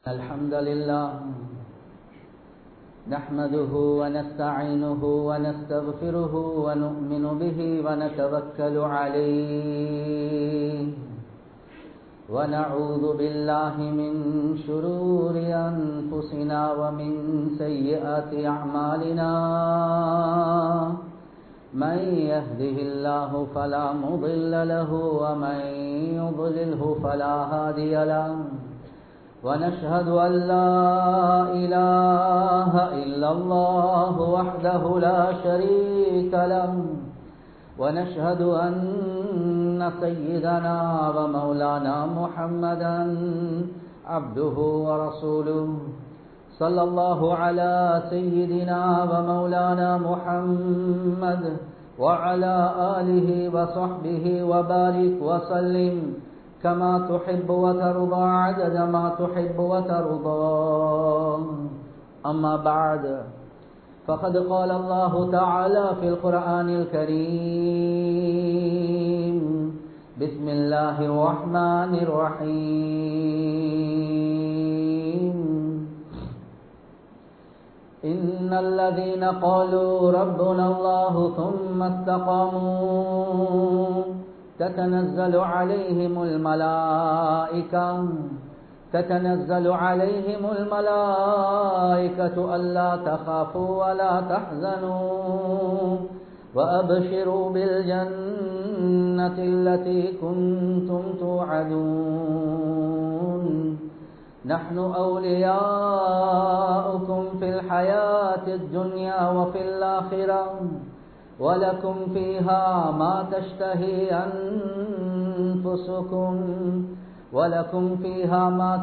الحمد لله نحمده ونستعينه ونستغفره ونؤمن به ونتوكل عليه ونعوذ بالله من شرور أنفسنا ومن سيئات أعمالنا من يهده الله فلا مضل له ومن يضلله فلا هادي له ونشهد أن لا إله إلا الله وحده لا شريك له ونشهد أن سيدنا ومولانا محمدا عبده ورسوله صلى الله على سيدنا ومولانا محمد وعلى آله وصحبه وبارك وسلم كما تحب وترضى عدد ما تحب وترضى أما بعد فقد قال الله تعالى في القرآن الكريم بسم الله الرحمن الرحيم إن الذين قالوا ربنا الله ثم استقاموا تتنزل عليهم الملائكة تتنزل عليهم الملائكة ألا تخافوا ولا تحزنوا وأبشروا بالجنة التي كنتم توعدون نحن أولياؤكم في الحياة الدنيا وفي الآخرة ولكم فيها ما تشتهي أنفسكم ولكم فيها ما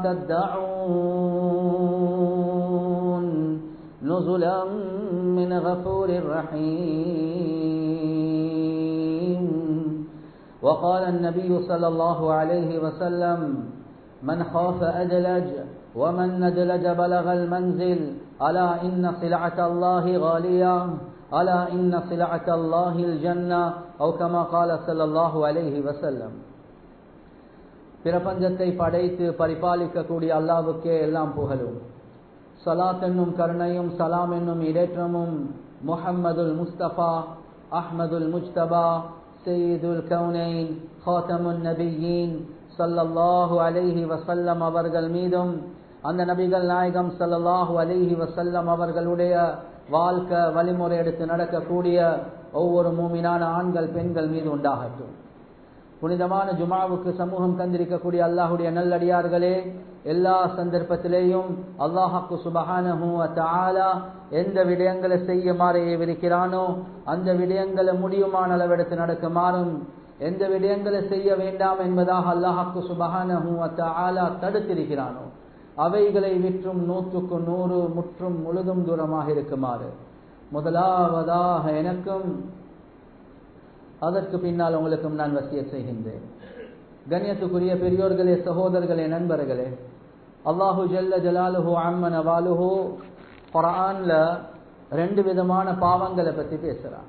تدعون نزلا من غفور رحيم وقال النبي صلى الله عليه وسلم من خاف أدلج ومن ندلج بلغ المنزل ألا إن سلعة الله غالية ألا إن سلعة الله الجنة أو كما قال صلى الله عليه وسلم பிரபஞ்சத்தை படைத்து பரிபாலிக்கக்கூடிய அல்லாவுக்கே எல்லாம் புகழும் சலாத் என்னும் கருணையும் சலாம் என்னும் இடேற்றமும் முஹம்மதுல் முஸ்தபா அஹ்மதுல் முஜ்தபா சயீதுல் கவுனைன் ஹாத்தமுன் நபியீன் சல்லல்லாஹு அலைஹி வசல்லம் அவர்கள் மீதும் அந்த நபிகள் நாயகம் சல்லல்லாஹு அலைஹி வசல்லம் அவர்களுடைய வாழ்க்கை வழிமுறை எடுத்து நடக்கக்கூடிய ஒவ்வொரு மூமினான ஆண்கள் பெண்கள் மீது உண்டாகட்டும் புனிதமான ஜுமாவுக்கு சமூகம் தந்திருக்கக்கூடிய அல்லாஹுடைய நல்லடியார்களே எல்லா சந்தர்ப்பத்திலேயும் அல்லாஹாக்கு சுபஹானஹூ தாலா எந்த விடயங்களை செய்யுமாறு ஏவிருக்கிறானோ அந்த விடயங்களை முடியுமான அளவெடுத்து நடக்குமாறும் எந்த விடயங்களை செய்ய வேண்டாம் என்பதாக அல்லாஹாக்கு சுபஹானஹூ தாலா தடுத்திருக்கிறானோ அவைகளை விற்றும் நூற்றுக்கு நூறு முற்றும் முழுதும் தூரமாக இருக்குமாறு முதலாவதாக எனக்கும் அதற்கு பின்னால் உங்களுக்கும் நான் வசிய செய்கின்றேன் கண்ணியத்துக்குரிய பெரியோர்களே சகோதரர்களே நண்பர்களே அல்லாஹு ஜல்ல ஜலாலுஹு அம்மன் அவாலுஹு குரான்ல ரெண்டு விதமான பாவங்களை பற்றி பேசுறான்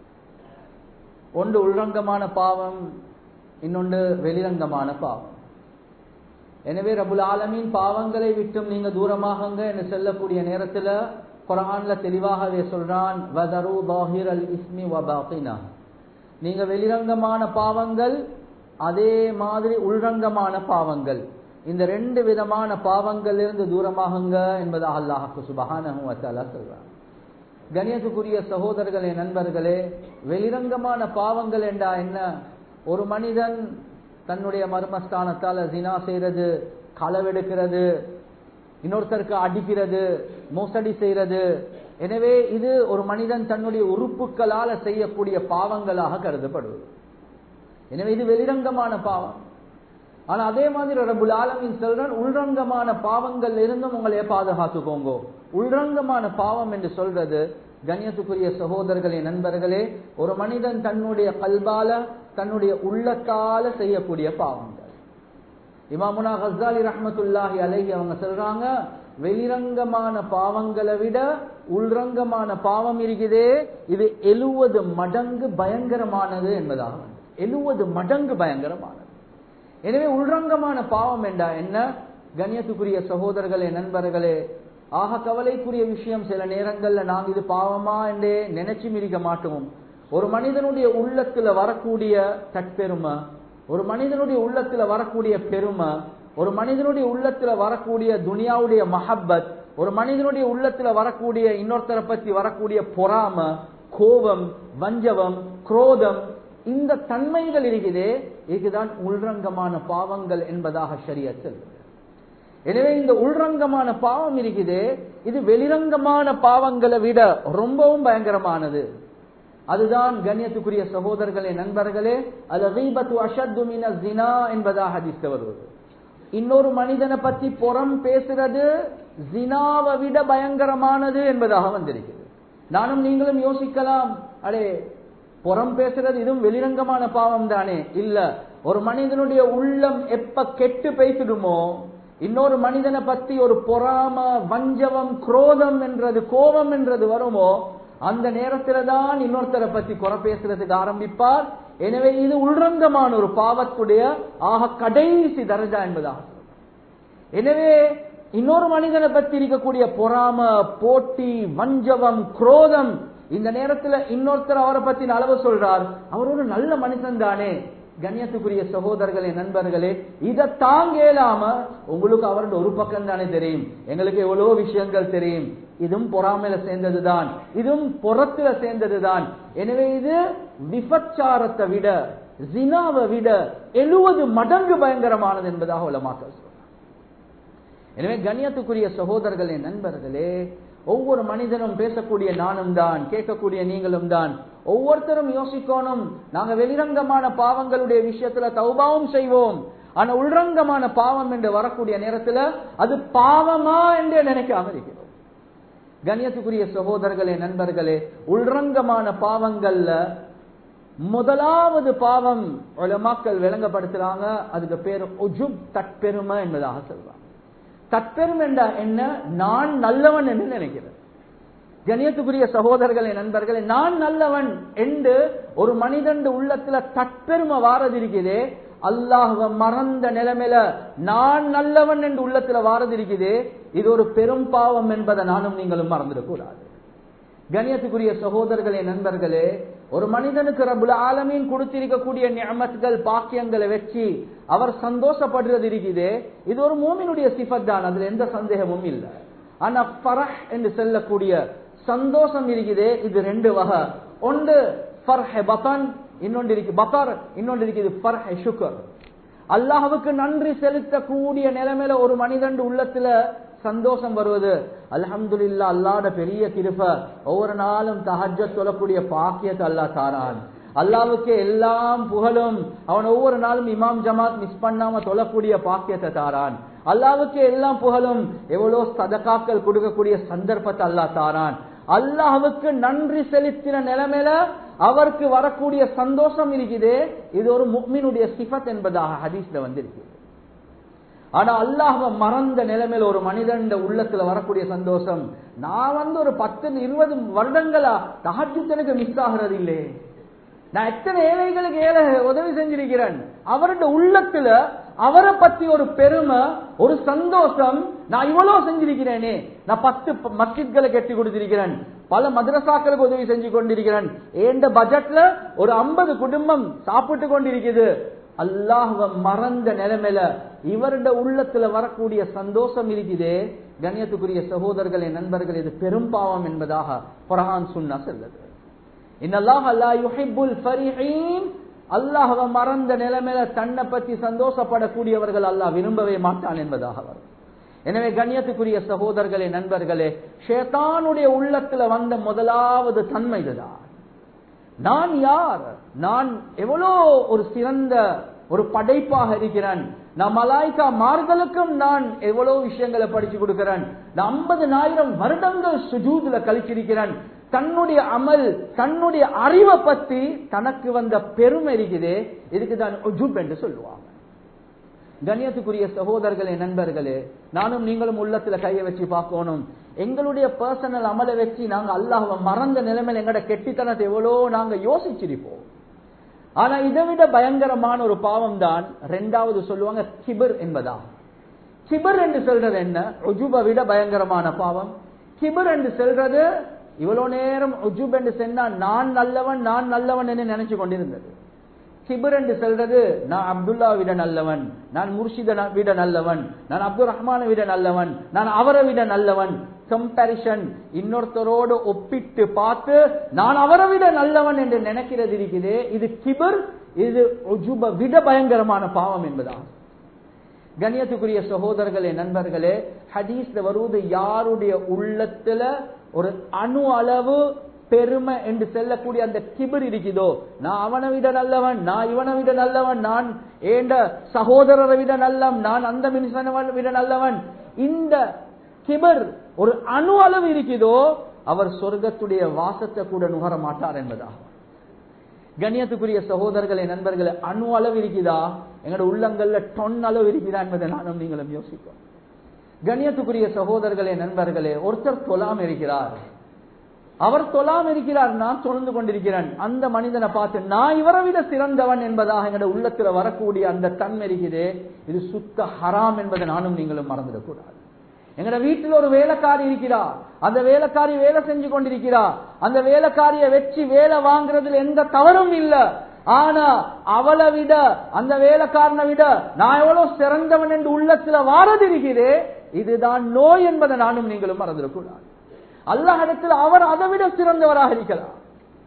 ஒன்று உள்ரங்கமான பாவம் இன்னொன்று வெளிரங்கமான பாவம் எனவே ரபுல் ஆலமின் பாவங்களை விட்டும் நீங்க தூரமாகுங்க என்று சொல்லக்கூடிய நேரத்தில் குரான்ல தெளிவாகவே சொல்றான் வதரு பாஹிர் அல் இஸ்மி வபாத்தினா நீங்க வெளிரங்கமான பாவங்கள் அதே மாதிரி உள்ரங்கமான பாவங்கள் இந்த ரெண்டு விதமான பாவங்கள் இருந்து தூரமாகுங்க என்பதாக அல்லாஹு சுபஹானஹூவத்தாலா சொல்றான் கணியத்துக்குரிய சகோதரர்களே நண்பர்களே வெளிரங்கமான பாவங்கள் என்றா என்ன ஒரு மனிதன் தன்னுடைய மர்மஸ்தானத்தால் ஜினா செய்யறது களவெடுக்கிறது இன்னொருத்தருக்கு அடிக்கிறது மோசடி செய்யறது எனவே இது ஒரு மனிதன் தன்னுடைய உறுப்புகளால செய்யக்கூடிய பாவங்களாக கருதப்படுவது எனவே இது வெளிரங்கமான பாவம் ஆனா அதே மாதிரி ரபுல் ஆலமின் சொல்றான் உள்ரங்கமான பாவங்கள் இருந்தும் உங்களைய பாதுகாத்துக்கோங்க உள்ரங்கமான பாவம் என்று சொல்றது கண்ணியத்துக்குரிய சகோதரர்களே நண்பர்களே ஒரு மனிதன் தன்னுடைய கல்பால தன்னுடைய உள்ளத்தால செய்யக்கூடிய பாவங்கள் இமாமுனா ஹசாலி ரஹமத்துல்லாஹி அலைஹி அவங்க சொல்றாங்க வெளிரங்கமான பாவங்களை விட உள்ரங்கமான பாவம் இருக்குதே இது எழுவது மடங்கு பயங்கரமானது என்பதாக எழுவது மடங்கு பயங்கரமானது எனவே உள்ரங்கமான பாவம் என்றா என்ன கண்ணியத்துக்குரிய சகோதரர்களே நண்பர்களே ஆக கவலைக்குரிய விஷயம் சில நேரங்கள்ல நாங்க இது பாவமா என்றே நினைச்சு மிரிக்க மாட்டோம் ஒரு மனிதனுடைய உள்ளத்துல வரக்கூடிய தற்பெருமை ஒரு மனிதனுடைய உள்ளத்துல வரக்கூடிய பெருமை ஒரு மனிதனுடைய உள்ளத்துல வரக்கூடிய துனியாவுடைய மஹப்பத் ஒரு மனிதனுடைய உள்ளத்துல வரக்கூடிய இன்னொருத்தரை பத்தி வரக்கூடிய பொறாம கோபம் வஞ்சவம் குரோதம் இந்த தன்மைகள் இருக்குதே இதுதான் உள்ரங்கமான பாவங்கள் என்பதாக சரிய செல்வது எனவே இந்த உள்ரங்கமான பாவம் இருக்குது இது வெளிரங்கமான பாவங்களை விட ரொம்பவும் பயங்கரமானது அதுதான் கண்ணியத்துக்குரிய சகோதரர்களே நண்பர்களே அது ரீபத்து அஷத்து மின ஜினா என்பதாக ஹதீஸ்ல வருவது இன்னொரு மனிதனை பத்தி புறம் பேசுறது ஜினாவை விட பயங்கரமானது என்பதாக வந்திருக்கிறது நானும் நீங்களும் யோசிக்கலாம் அடே புறம் பேசுறது இதுவும் வெளிரங்கமான பாவம் தானே இல்ல ஒரு மனிதனுடைய உள்ளம் எப்ப கெட்டு பேசிடுமோ இன்னொரு மனிதனை பத்தி ஒரு பொறாம வஞ்சவம் குரோதம் என்றது கோபம் என்றது வருமோ அந்த நேரத்துல தான் இன்னொருத்தரை பத்தி குறை பேசுறதுக்கு ஆரம்பிப்பார் எனவே இது உள்ரங்கமான ஒரு பாவத்துடைய ஆக கடைசி தரஜா என்பதாக எனவே இன்னொரு மனிதனை பத்தி இருக்கக்கூடிய பொறாம போட்டி வஞ்சவம் குரோதம் இந்த நேரத்துல இன்னொருத்தர் அவரை பத்தி அளவு சொல்றார் அவர் ஒரு நல்ல மனுஷன் தானே கண்ணியத்துக்குரிய சகோதரர்களே நண்பர்களே இதை தாங்க இயலாம உங்களுக்கு அவரோட ஒரு பக்கம் தானே தெரியும் எங்களுக்கு எவ்வளவு விஷயங்கள் தெரியும் இதுவும் பொறாமையில சேர்ந்ததுதான் இதுவும் புறத்துல சேர்ந்ததுதான் எனவே இது விபச்சாரத்தை விட ஜினாவை விட எழுபது மடங்கு பயங்கரமானது என்பதாக உலமாக்கள் சொல்றாங்க எனவே கண்ணியத்துக்குரிய சகோதரர்களே நண்பர்களே ஒவ்வொரு மனிதனும் பேசக்கூடிய நானும் தான் கேட்கக்கூடிய நீங்களும் தான் ஒவ்வொருத்தரும் யோசிக்கணும் நாங்க வெளிரங்கமான பாவங்களுடைய விஷயத்துல தௌபாவும் செய்வோம் ஆனா உள்ரங்கமான பாவம் என்று வரக்கூடிய நேரத்துல அது பாவமா என்று நினைக்காம இருக்கிறோம் கண்ணியத்துக்குரிய சகோதரர்களே நண்பர்களே உள்ரங்கமான பாவங்கள்ல முதலாவது பாவம் மக்கள் விளங்கப்படுத்துறாங்க அதுக்கு பேரு உஜுப் தற்பெருமை என்பதாக சொல்றாங்க தற்பெரும் என்றா என்ன நான் நல்லவன் என்று நினைக்கிறேன் கணியத்துக்குரிய சகோதரர்களே நண்பர்களே நான் நல்லவன் என்று ஒரு மனிதன் உள்ளத்துல தற்பெருமை வாரது இருக்குதே அல்லாஹுவ மறந்த நிலைமையில நான் நல்லவன் என்று உள்ளத்துல வாரது இருக்குதே இது ஒரு பெரும் பாவம் என்பதை நானும் நீங்களும் மறந்துடக்கூடாது கணியத்துக்குரிய சகோதரர்களே நண்பர்களே ஒரு மனிதனுக்கு ரபுல் ஆலமீன் கொடுத்திருக்கக்கூடிய நியமத்துகள் பாக்கியங்களை வச்சு அவர் சந்தோஷப்படுறது இருக்குது இது ஒரு மூமினுடைய சிஃபத் தான் அதுல எந்த சந்தேகமும் இல்லை ஆனா பரஹ் என்று சொல்லக்கூடிய சந்தோஷம் இருக்குது இது ரெண்டு வகை ஒன்று ஃபர்ஹ் பதன் இன்னொன்று இருக்கு பத்தர் இன்னொன்று இருக்குது ஃபர்ஹ் சுக்கர் அல்லாஹுக்கு நன்றி செலுத்தக்கூடிய நிலைமையில ஒரு மனிதன் உள்ளத்துல சந்தோஷம் வருவது அல்ஹம்துலில்லா அல்லாட பெரிய கிருப ஒவ்வொரு நாளும் தஹஜ சொல்லக்கூடிய பாக்கியத்தை அல்லா தாரான் அல்லாவுக்கு எல்லாம் புகழும் அவன் ஒவ்வொரு நாளும் இமாம் ஜமாத் மிஸ் பண்ணாம தொழக்கூடிய பாக்கியத்தை தாரான் அல்லாவுக்கு எல்லாம் புகழும் எவ்வளவு சதகாக்கள் கொடுக்கக்கூடிய சந்தர்ப்பத்தை அல்லா தாரான் அல்லாஹுக்கு நன்றி செலுத்தின நிலைமையில அவருக்கு வரக்கூடிய சந்தோஷம் இருக்குது இது ஒரு முக்மினுடைய சிஃபத் என்பதாக ஹதீஸ்ல வந்திருக்கு ஆனா அல்லாஹ மறந்த நிலைமையில ஒரு மனிதன் உள்ளத்துல வரக்கூடிய சந்தோஷம் நான் வந்து ஒரு பத்து இருபது வருடங்களா தகஜுத்தனுக்கு மிஸ் ஆகிறது இல்லே நான் எத்தனை ஏழைகளுக்கு ஏழை உதவி செஞ்சிருக்கிறேன் அவருடைய உள்ளத்துல அவரை பத்தி ஒரு பெருமை ஒரு சந்தோஷம் நான் இவ்வளவு செஞ்சிருக்கிறேனே நான் பத்து மஸ்ஜித்களை கட்டி கொடுத்திருக்கிறேன் பல மதரசாக்களுக்கு உதவி செஞ்சு கொண்டிருக்கிறேன் ஏண்ட பட்ஜெட்ல ஒரு ஐம்பது குடும்பம் சாப்பிட்டு கொண்டிருக்குது அல்லாஹுவ மறந்த நிலைமையில இவருடைய உள்ளத்துல வரக்கூடிய சந்தோஷம் இருக்குதே கண்ணியத்துக்குரிய சகோதரர்களே நண்பர்கள் இது பெரும் பாவம் என்பதாக குரான் சுன்னா செல்லுது இன்னல்லாஹ் அல்லா யுஹிப்புல் ஃபரிஹீன் அல்லாஹ்வ மறந்த நிலைமையில தன்னை பத்தி சந்தோஷப்படக்கூடியவர்கள் அல்லாஹ் விரும்பவே மாட்டான் என்பதாக வரும் எனவே கண்ணியத்துக்குரிய சகோதரர்களே நண்பர்களே ஷேத்தானுடைய உள்ளத்துல வந்த முதலாவது தன்மை இதுதான் நான் யார் நான் எவ்வளோ ஒரு சிறந்த ஒரு படைப்பாக இருக்கிறேன் நான் மலாய்க்கா மார்களுக்கும் நான் எவ்வளவு விஷயங்களை படிச்சு கொடுக்கிறேன் நான் ஐம்பதுனாயிரம் வருடங்கள் சுஜூதுல கழிச்சிருக்கிறேன் தன்னுடைய அமல் தன்னுடைய அறிவை பத்தி தனக்கு வந்த பெருமை இருக்குது இதுக்கு தான் உஜுப் என்று சொல்லுவாங்க கண்ணியத்துக்குரிய சகோதரர்களே நண்பர்களே நானும் நீங்களும் உள்ளத்துல கையை வச்சு பார்க்கணும் எங்களுடைய பர்சனல் அமலை வச்சு நாங்க அல்லாஹ் மறந்த நிலைமையில எங்கட கெட்டித்தனத்தை எவ்வளோ நாங்க யோசிச்சிருப்போம் ஆனா இதை விட பயங்கரமான ஒரு பாவம் தான் ரெண்டாவது சொல்லுவாங்க கிபிர் என்பதா கிபர் என்று சொல்றது என்ன உஜுபை விட பயங்கரமான பாவம் கிபர் என்று சொல்றது இவ்வளவு நேரம் உஜுப் என்று சொன்னா நான் நல்லவன் நான் நல்லவன் என்று நினைச்சு கொண்டிருந்தது கிபர் என்று சொல்றது நான் அப்துல்லா விட நல்லவன் நான் முர்ஷித விட நல்லவன் நான் அப்துல் ரஹ்மான விட நல்லவன் நான் அவரை விட நல்லவன் கம்பேரிஷன் இன்னொருத்தரோடு ஒப்பிட்டு பார்த்து நான் அவரை விட நல்லவன் என்று நினைக்கிறது இருக்குது இது கிபர் இது உஜுப விட பயங்கரமான பாவம் என்பதாகும் கண்ணியத்துக்குரிய சகோதரர்களே நண்பர்களே ஹதீஸ்ல வருவது யாருடைய உள்ளத்துல ஒரு அணு அளவு பெருமை என்று செல்லக்கூடிய அந்த கிபர் இருக்குதோ நான் அவனை விட நல்லவன் நான் இவனை விட நல்லவன் நான் ஏண்ட சகோதரரை விட நல்லவன் நான் அந்த மினிசனை விட நல்லவன் இந்த கிபர் ஒரு அணு அளவு இருக்குதோ அவர் சொர்க்கத்துடைய வாசத்தை கூட நுகர மாட்டார் என்பதாகும் கண்ணியத்துக்குரிய சகோதரர்களே நண்பர்களே அணு அளவு இருக்குதா எங்களோட உள்ளங்கள்ல டொன் அளவு இருக்குதா என்பதை நானும் நீங்களும் யோசிப்போம் கண்ணியத்துக்குரிய சகோதரர்களே நண்பர்களே ஒருத்தர் தொலாம் இருக்கிறார் அவர் தொலாம் இருக்கிறார் நான் தொழுந்து கொண்டிருக்கிறேன் அந்த மனிதனை பார்த்து நான் இவரை விட சிறந்தவன் என்பதாக எங்களோட உள்ளத்துல வரக்கூடிய அந்த தன்மை இருக்குது இது சுத்த ஹராம் என்பதை நானும் நீங்களும் மறந்துடக்கூடாது எங்கட வீட்டில் ஒரு வேலைக்காரி இருக்கிறா அந்த வேலைக்காரி வேலை செஞ்சு கொண்டிருக்கிறா அந்த வேலைக்காரிய வச்சு வேலை வாங்குறதுல எந்த தவறும் இல்ல ஆனா அவளை விட அந்த வேலைக்காரனை விட நான் எவ்வளவு சிறந்தவன் என்று உள்ளத்துல வாரது இருக்கிறே இதுதான் நோய் என்பதை நானும் நீங்களும் மறந்துடக்கூடாது அல்லாஹிடத்தில் அவர் அதை விட சிறந்தவராக இருக்கலாம்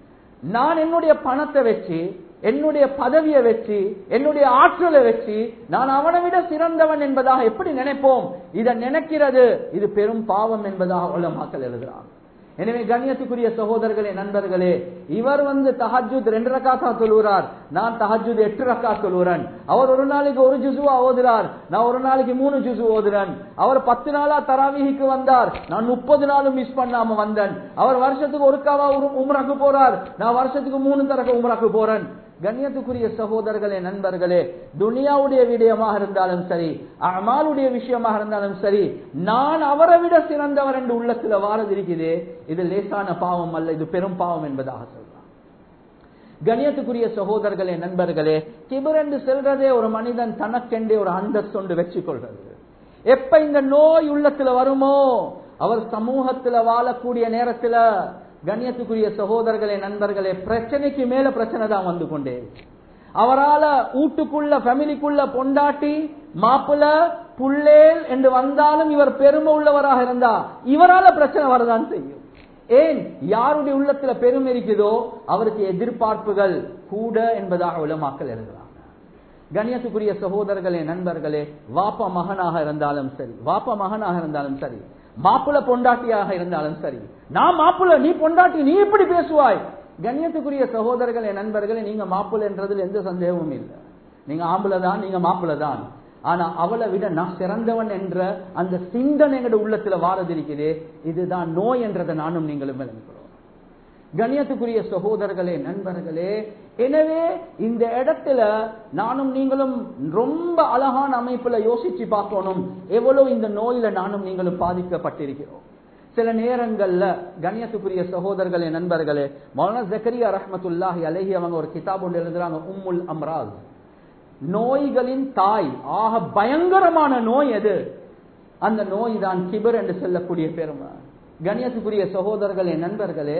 நான் என்னுடைய பணத்தை வச்சு என்னுடைய பதவியை வச்சு என்னுடைய ஆற்றலை வச்சு நான் அவனை விட சிறந்தவன் என்பதாக எப்படி நினைப்போம் இதை நினைக்கிறது இது பெரும் பாவம் என்பதாக உள்ள மக்கள் எழுதுகிறார் எனவே கண்ணியத்துக்குரிய சகோதரர்களே நண்பர்களே இவர் வந்து தஹஜுத் ரெண்டு ரக்காத்தா சொல்லுறார் நான் தஹஜுத் எட்டு ரக்கா சொல்லுறேன் அவர் ஒரு நாளைக்கு ஒரு ஜுசுவா ஓதுறார் நான் ஒரு நாளைக்கு மூணு ஜுசு ஓதுறேன் அவர் பத்து நாளா தராவிக்கு வந்தார் நான் முப்பது நாளும் மிஸ் பண்ணாம வந்தேன் அவர் வருஷத்துக்கு ஒருக்காவா உம்ராக்கு போறார் நான் வருஷத்துக்கு மூணு தரக்க உம்ராக்கு போறேன் கண்ணியத்துக்குரிய சகோதரர்களே நண்பர்களே துனியாவுடைய விடயமாக இருந்தாலும் சரி அமாலுடைய விஷயமாக இருந்தாலும் சரி நான் அவரை விட சிறந்தவர் என்று உள்ளத்துல வாரது இருக்குது இது லேசான பாவம் அல்ல இது பெரும் பாவம் என்பதாக சொல்றான் கணியத்துக்குரிய சகோதரர்களே நண்பர்களே கிபர் என்று செல்றதே ஒரு மனிதன் தனக்கென்றே ஒரு அந்தஸ்தொண்டு வச்சு கொள்றது எப்ப இந்த நோய் உள்ளத்துல வருமோ அவர் சமூகத்துல வாழக்கூடிய நேரத்துல கண்ணியத்துக்குரிய சகோதரர்களே நண்பர்களே பிரச்சனைக்கு மேல பிரச்சனை தான் வந்து கொண்டே அவரால வீட்டுக்குள்ள ஃபேமிலிக்குள்ள பொண்டாட்டி மாப்பிள்ள புள்ளேல் என்று வந்தாலும் இவர் பெருமை உள்ளவராக இருந்தா இவரால பிரச்சனை வரதான் செய்யும் ஏன் யாருடைய உள்ளத்துல பெருமை இருக்குதோ அவருக்கு எதிர்பார்ப்புகள் கூட என்பதாக உலமாக்கல் எழுதுறாங்க கண்ணியத்துக்குரிய சகோதரர்களே நண்பர்களே வாப்ப மகனாக இருந்தாலும் சரி வாப்ப மகனாக இருந்தாலும் சரி மாப்பிள்ள பொண்டாட்டியாக இருந்தாலும் சரி நான் மாப்பிள்ள நீ பொண்டாட்டி நீ எப்படி பேசுவாய் கண்ணியத்துக்குரிய சகோதரர்களே நண்பர்களே நீங்க மாப்பிள்ள என்றதில் எந்த சந்தேகமும் இல்லை நீங்க ஆம்பளை தான் நீங்க மாப்பிள்ள தான் ஆனா அவளை விட நான் சிறந்தவன் என்ற அந்த சிந்தனை எங்கட உள்ளத்துல வாரது இருக்குது இதுதான் நோய் என்றதை நானும் நீங்களும் விளங்குகிறோம் கண்ணியத்துக்குரிய சகோதரர்களே நண்பர்களே எனவே இந்த இடத்துல நானும் நீங்களும் ரொம்ப அழகான அமைப்புல யோசிச்சு பார்க்கணும் எவ்வளவு இந்த நோயில நானும் நீங்களும் பாதிக்கப்பட்டிருக்கிறோம் சில நேரங்கள்ல கண்ணியத்துக்குரிய சகோதரர்களே நண்பர்களே மௌலானா ஜக்கரியா ரஹமத்துல்லாஹி அலஹி அவங்க ஒரு கிதாப் ஒன்று எழுதுறாங்க உம்முல் அம்ராஸ் நோய்களின் தாய் ஆக பயங்கரமான நோய் எது அந்த நோய் தான் கிபர் என்று சொல்லக்கூடிய பெருமை கணியத்துக்குரிய சகோதரர்களே நண்பர்களே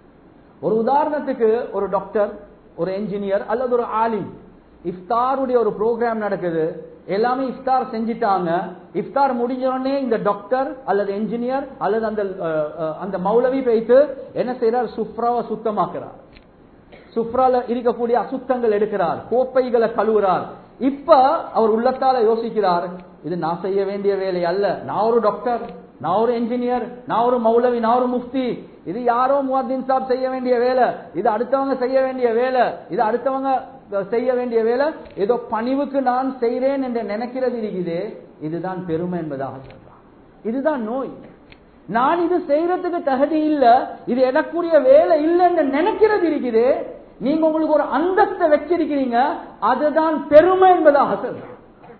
ஒரு உதாரணத்துக்கு ஒரு டாக்டர் ஒரு என்ஜினியர் அல்லது ஒரு ஆலிம் இஃப்தாருடைய ஒரு ப்ரோக்ராம் நடக்குது எல்லாமே இஃப்தார் செஞ்சிட்டாங்க இஃப்தார் முடிஞ்ச உடனே இந்த டாக்டர் அல்லது என்ஜினியர் அல்லது அந்த அந்த மௌலவி போயிட்டு என்ன செய்யறார் சுப்ராவை சுத்தமாக்குறார் சுப்ரால இருக்கக்கூடிய அசுத்தங்கள் எடுக்கிறார் கோப்பைகளை கழுவுறார் இப்ப அவர் உள்ளத்தால யோசிக்கிறார் இது நான் செய்ய வேண்டிய வேலை அல்ல நான் ஒரு டாக்டர் நான் ஒரு என்ஜினியர் நான் ஒரு மௌலவி நான் ஒரு முஃப்தி இது யாரோ முவாத்தின் சாப் செய்ய வேண்டிய வேலை இது அடுத்தவங்க செய்ய வேண்டிய வேலை இது அடுத்தவங்க செய்ய வேண்டிய வேலை ஏதோ பணிவுக்கு நான் செய்கிறேன் என்று நினைக்கிறது இருக்குது இதுதான் பெருமை என்பதாக சொல்றான் இதுதான் நோய் நான் இது செய்யறதுக்கு தகுதி இல்ல இது எனக்குரிய வேலை இல்லை என்று நினைக்கிறது இருக்குது நீங்க உங்களுக்கு ஒரு அந்தஸ்தை வச்சிருக்கிறீங்க அதுதான் பெருமை என்பதாக சொல்றேன்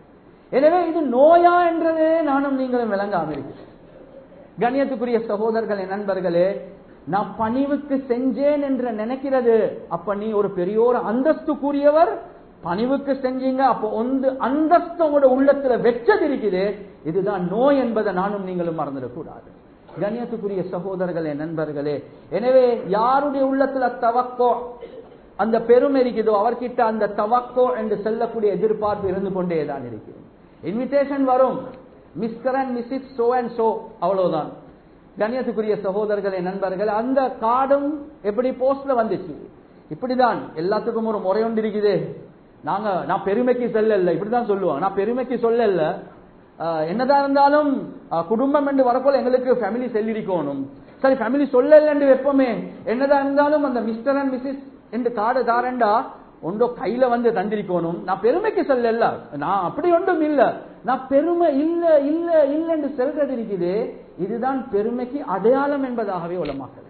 எனவே இது நோயா என்றதே நானும் நீங்களும் விளங்காம இருக்கிறேன் கண்ணியத்துக்குரிய சகோதரர்களே நண்பர்களே நான் பணிவுக்கு செஞ்சேன் என்று நினைக்கிறது அப்ப நீ ஒரு பெரிய ஒரு அந்தஸ்து கூறியவர் பணிவுக்கு செஞ்சீங்க அப்போ ஒன்று அந்தஸ்து உங்களோட உள்ளத்துல வெச்சது இருக்குது இதுதான் நோய் என்பதை நானும் நீங்களும் மறந்துடக்கூடாது கண்ணியத்துக்குரிய சகோதரர்களே நண்பர்களே எனவே யாருடைய உள்ளத்துல தவக்கோ அந்த பெருமை இருக்குதோ அவர்கிட்ட அந்த தவக்கோ என்று சொல்லக்கூடிய எதிர்பார்ப்பு இருந்து கொண்டே தான் இருக்கிறது இன்விடேஷன் வரும் mister and missus so and so அவ்வளவுதான் கண்ணியத்துக்குரிய சகோதரர்களே நண்பர்கள் அந்த கார்டும் எப்படி போஸ்ட்ல வந்துச்சு இப்படிதான் எல்லாத்துக்கும் ஒரு முறை ஒன்று இருக்குது நாங்க நான் பெருமைக்கு சொல்லல இப்படிதான் சொல்லுவாங்க நான் பெருமைக்கு சொல்லல ஆஹ், என்னதான் இருந்தாலும் ஆஹ், குடும்பம் என்று வரப்போல எங்களுக்கு ஃபேமிலி செல்லிருக்கணும் சரி ஃபேமிலி சொல்லல என்று எப்பவுமே என்னதான் இருந்தாலும் அந்த மிஸ்டர் அண்ட் மிஸ்ஸஸ் என்று கார்டு தாரண்டா ஒன்றோ கையில வந்து தந்திரிக்கணும் நான் பெருமைக்கு சொல்லல நான் அப்படி ஒன்றும் இல்ல நான் பெருமை இல்ல இல்ல இல்ல என்று சொல்றது இருக்குது இதுதான் பெருமைக்கு அடையாளம் என்பதாகவே உலமாக்கல்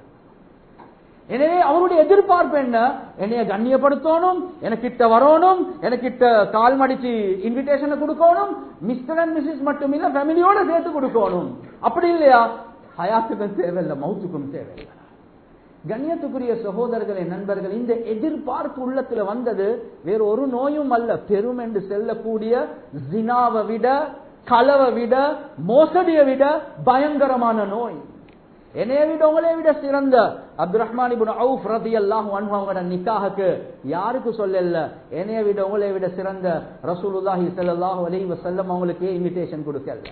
எனவே அவருடைய எதிர்பார்ப்பு என்ன என்னைய கண்ணியப்படுத்தணும் எனக்கிட்ட வரணும் எனக்கிட்ட கால் மடிச்சு இன்விடேஷனை கொடுக்கணும் மிஸ்டர் அண்ட் மிஸ்ஸஸ் மட்டும் இல்ல ஃபேமிலியோட சேர்த்து கொடுக்கணும் அப்படி இல்லையா ஹயாத்துக்கும் தேவையில்லை மவுத்துக்கும் தேவையில்லை கண்ணியத்துக்குரிய சகோதரர்களே நண்பர்கள் இந்த எதிர்பார்ப்பு உள்ளத்துல வந்தது வேற ஒரு நோயும் அல்ல பெரும் என்று செல்லக்கூடிய ஜினாவை விட களவை விட மோசடியை விட பயங்கரமான நோய் என்னைய விட உங்களை விட சிறந்த அப்துல் ரஹ்மான் இப்னு அவுஃப் ரலியல்லாஹு அன்ஹு அவங்களோட நிக்காஹுக்கு யாருக்கு சொல்லல என்னைய விட உங்களை விட சிறந்த ரசூலுல்லாஹி ஸல்லல்லாஹு அலைஹி வஸல்லம் அவங்களுக்கு இன்விடேஷன் கொடுக்கல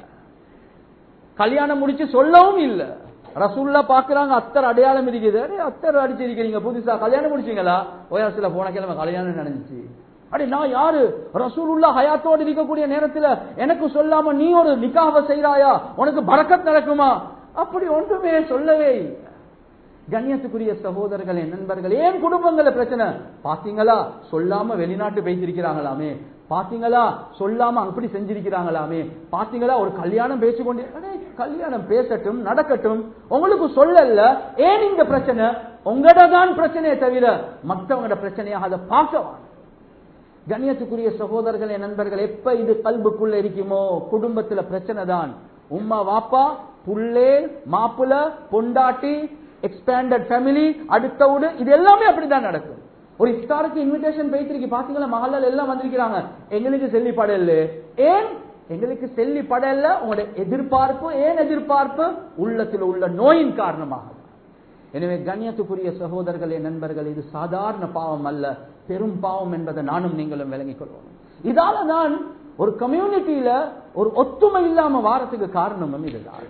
கல்யாணம் முடிச்சு சொல்லவும் இல்ல ரசூல்லா பாக்குறாங்க அத்தர் அடையாளம் இருக்குது அடே, அத்தர் அடிச்சிருக்கிறீங்க புதுசா கல்யாணம் முடிச்சீங்களா ஓயாசில போன கிழமை கல்யாணம் நடந்துச்சு அடே நான் யாரு ரசூலுல்லா ஹயாத்தோடு இருக்கக்கூடிய நேரத்துல எனக்கு சொல்லாம நீ ஒரு நிக்காவை செய்றாயா உனக்கு பரக்கத் நடக்குமா அப்படி ஒன்றுமே சொல்லவே இல்லை கண்ணியத்துக்குரிய சகோதரர்களே நண்பர்கள் ஏன் குடும்பங்கள பிரச்சனை பாத்தீங்களா சொல்லாம வெளிநாட்டு பேசியிருக்கிறாங்களாமே பாத்தீங்களா சொல்லாம அப்படி செஞ்சிருக்கிறாங்களாமே பாத்தீங்களா ஒரு கல்யாணம் பேசிக்கொண்டே அடே, கல்யாணம் பேசட்டும் நடக்கட்டும் உங்களுக்கு சொல்லல ஏன் இந்த பிரச்சனை உங்களோட தான் பிரச்சனையை தவிர மற்றவங்களோட பிரச்சனையாக அதை பார்க்கவான் கண்ணியத்துக்குரிய சகோதரர்களே நண்பர்கள் எப்ப இது கல்புக்குள்ள இருக்குமோ குடும்பத்துல பிரச்சனை தான் உம்மா வாப்பா புள்ளே மாப்புல பொண்டாட்டி எக்ஸ்பேண்டட் ஃபேமிலி அடுத்த வீடு இது எல்லாமே அப்படிதான் நடக்கும் ஒரு இஃப்தாருக்கு இன்விடேஷன் போயிட்டு பாத்தீங்களா மகளால் எல்லாம் வந்திருக்கிறாங்க எங்களுக்கு செல்லி படல ஏன் எங்களுக்கு செல்லி படல உங்களோட எதிர்பார்ப்பு ஏன் எதிர்பார்ப்பு உள்ளத்தில் உள்ள நோயின் காரணமாக எனவே கண்ணியத்துக்குரிய சகோதரர்களே நண்பர்கள் இது சாதாரண பாவம் அல்ல பெரும் பாவம் என்பதை நானும் நீங்களும் விளங்கிக் கொள்வோம் இதால தான் ஒரு கம்யூனிட்டியில ஒரு ஒத்துமை இல்லாம வாரத்துக்கு காரணமும் இதுதான்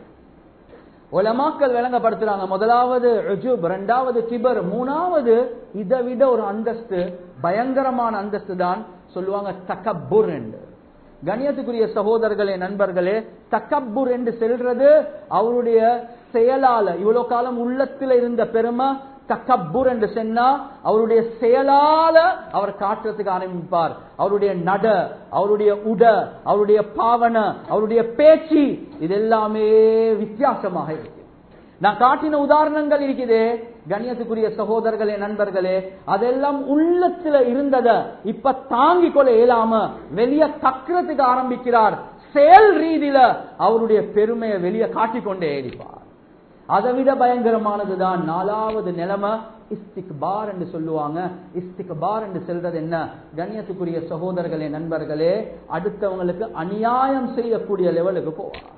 உலமாக்கள் விளங்கப்படுத்துறாங்க முதலாவது ருஜுப் இரண்டாவது கிபர் மூணாவது இதை விட ஒரு அந்தஸ்து பயங்கரமான அந்தஸ்து தான் சொல்லுவாங்க தக்கப்புர் என்று கணியத்துக்குரிய சகோதரர்களே நண்பர்களே தக்கப்புர் என்று செல்றது அவருடைய செயலால இவ்வளவு காலம் உள்ளத்துல இருந்த பெருமை தக்கப்புர் என்று சொன்னா அவருடைய செயலால அவர் காட்டுறதுக்கு ஆரம்பிப்பார் அவருடைய நட அவருடைய உட அவருடைய பாவனை அவருடைய பேச்சு இது எல்லாமே வித்தியாசமாக இருக்கு நான் காட்டின உதாரணங்கள் இருக்குது கண்ணியத்துக்குரிய சகோதரர்களே நண்பர்களே அதெல்லாம் உள்ளத்துல இருந்தத இப்ப தாங்கிக் கொள்ள இயலாம வெளியே கக்கிறதுக்கு ஆரம்பிக்கிறார் செயல் ரீதியில அவருடைய பெருமையை வெளியே காட்டிக்கொண்டே இருப்பார் அதை விட பயங்கரமானதுதான் நாலாவது நிலைமை இஸ்திக்பார் என்று சொல்லுவாங்க இஸ்திக்பார் என்று சொல்றது என்ன கண்ணியத்துக்குரிய சகோதரர்களே நண்பர்களே அடுத்தவங்களுக்கு அநியாயம் செய்யக்கூடிய லெவலுக்கு போவார்